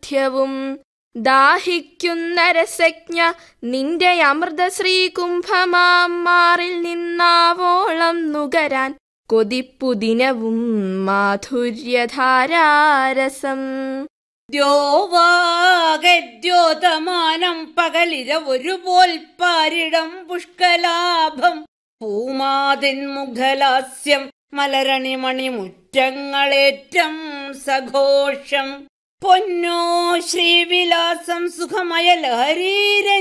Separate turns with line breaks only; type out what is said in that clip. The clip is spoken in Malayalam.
സാധ്യവും ദാഹിക്കുന്ന രസജ്ഞ നിന്റെ അമൃതശ്രീ കുംഭമാം മാറിൽ നിന്നാവോളം നുകരാൻ കൊതിപ്പുദിനവും മാധുര്യധാരാരസം
ദ്യോവാഗദ്യോതമാനം പകലിര ഒരുപോൽ പാരിടം പുഷ്കലാഭം പൂമാതിൻ മുഖലാസ്യം മലരണിമണി മുറ്റങ്ങളേറ്റം സഘോഷം പൊന്നോ ശ്രീവിലാസം സുഖമയ ലഹരീര